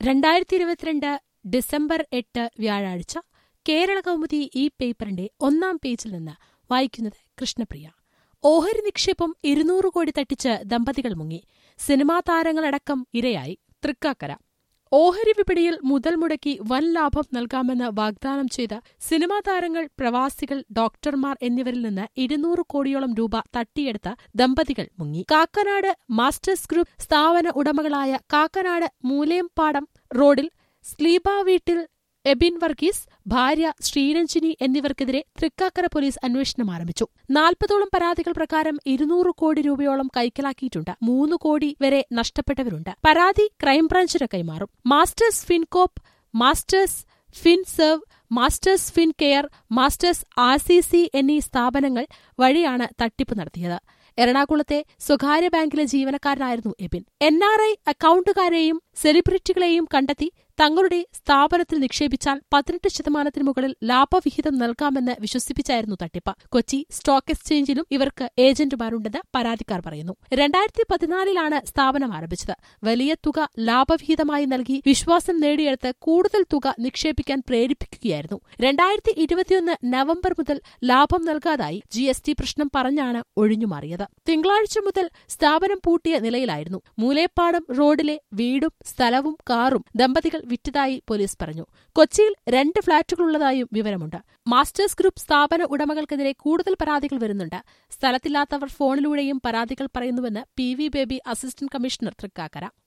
രണ്ടായിരത്തി ഇരുപത്തിരണ്ട് ഡിസംബർ എട്ട് വ്യാഴാഴ്ച കേരള കൗമുദി ഈ പേപ്പറിന്റെ ഒന്നാം പേജിൽ നിന്ന് വായിക്കുന്നത് കൃഷ്ണപ്രിയ ഓഹരി നിക്ഷേപം ഇരുന്നൂറ് കോടി തട്ടിച്ച് ദമ്പതികൾ മുങ്ങി സിനിമാ താരങ്ങളടക്കം ഇരയായി തൃക്കാക്കര ഓഹരി വിപണിയിൽ മുതൽ മുടക്കി വൻ ലാഭം നൽകാമെന്ന് വാഗ്ദാനം ചെയ്ത സിനിമാ താരങ്ങൾ പ്രവാസികൾ ഡോക്ടർമാർ എന്നിവരിൽ നിന്ന് ഇരുന്നൂറ് കോടിയോളം രൂപ തട്ടിയെടുത്ത ദമ്പതികൾ മുങ്ങി കാക്കനാട് മാസ്റ്റേഴ്സ് ഗ്രൂപ്പ് സ്ഥാപന ഉടമകളായ കാക്കനാട് മൂലേംപാടം റോഡിൽ സ്ലീബ വീട്ടിൽ എബിൻ വർഗീസ് ഭാര്യ ശ്രീരഞ്ജിനി എന്നിവർക്കെതിരെ തൃക്കാക്കര പോലീസ് അന്വേഷണം ആരംഭിച്ചു നാൽപ്പതോളം പരാതികൾ പ്രകാരം ഇരുന്നൂറ് കോടി രൂപയോളം കൈക്കലാക്കിയിട്ടുണ്ട് മൂന്ന് കോടി വരെ നഷ്ടപ്പെട്ടവരുണ്ട് പരാതി ക്രൈംബ്രാഞ്ചിന് കൈമാറും Masters Fincorp Masters Finserv Masters Fin Care Masters R C C എന്നീ സ്ഥാപനങ്ങൾ വഴിയാണ് തട്ടിപ്പ് നടത്തിയത് എറണാകുളത്തെ സ്വകാര്യ ബാങ്കിലെ ജീവനക്കാരനായിരുന്നു എബിൻ എൻ ആർ ഐ അക്കൌണ്ടുകാരെയും സെലിബ്രിറ്റികളെയും കണ്ടെത്തി തങ്ങളുടെ സ്ഥാപനത്തിൽ നിക്ഷേപിച്ചാൽ പതിനെട്ട് ശതമാനത്തിന് മുകളിൽ ലാഭവിഹിതം നൽകാമെന്ന് വിശ്വസിപ്പിച്ചായിരുന്നു തട്ടിപ്പ് കൊച്ചി സ്റ്റോക്ക് എക്സ്ചേഞ്ചിലും ഇവർക്ക് ഏജന്റുമാരുണ്ടെന്ന് പരാതിക്കാർ പറയുന്നു രണ്ടായിരത്തി പതിനാലിലാണ് സ്ഥാപനം ആരംഭിച്ചത് വലിയ തുക ലാഭവിഹിതമായി നൽകി വിശ്വാസം നേടിയെടുത്ത് കൂടുതൽ തുക നിക്ഷേപിക്കാൻ പ്രേരിപ്പിക്കുകയായിരുന്നു രണ്ടായിരത്തി ഇരുപത്തിയൊന്ന് നവംബർ മുതൽ ലാഭം നൽകാതായി ജി എസ് ടി പ്രശ്നം പറഞ്ഞാണ് ഒഴിഞ്ഞുമാറിയത് തിങ്കളാഴ്ച മുതൽ സ്ഥാപനം പൂട്ടിയ നിലയിലായിരുന്നു മൂലേപ്പാടം റോഡിലെ വീടും സ്ഥലവും കാറും ദമ്പതികൾ വിറ്റതായി പോലീസ് പറഞ്ഞു കൊച്ചിയിൽ രണ്ട് ഫ്ളാറ്റുകളുള്ളതായും വിവരമുണ്ട് മാസ്റ്റേഴ്സ് ഗ്രൂപ്പ് സ്ഥാപന ഉടമകൾക്കെതിരെ കൂടുതൽ പരാതികൾ വരുന്നുണ്ട് സ്ഥലത്തില്ലാത്തവർ ഫോണിലൂടെയും പരാതികൾ പറയുന്നുവെന്ന് P V Baby assistant commissioner Thrikkakara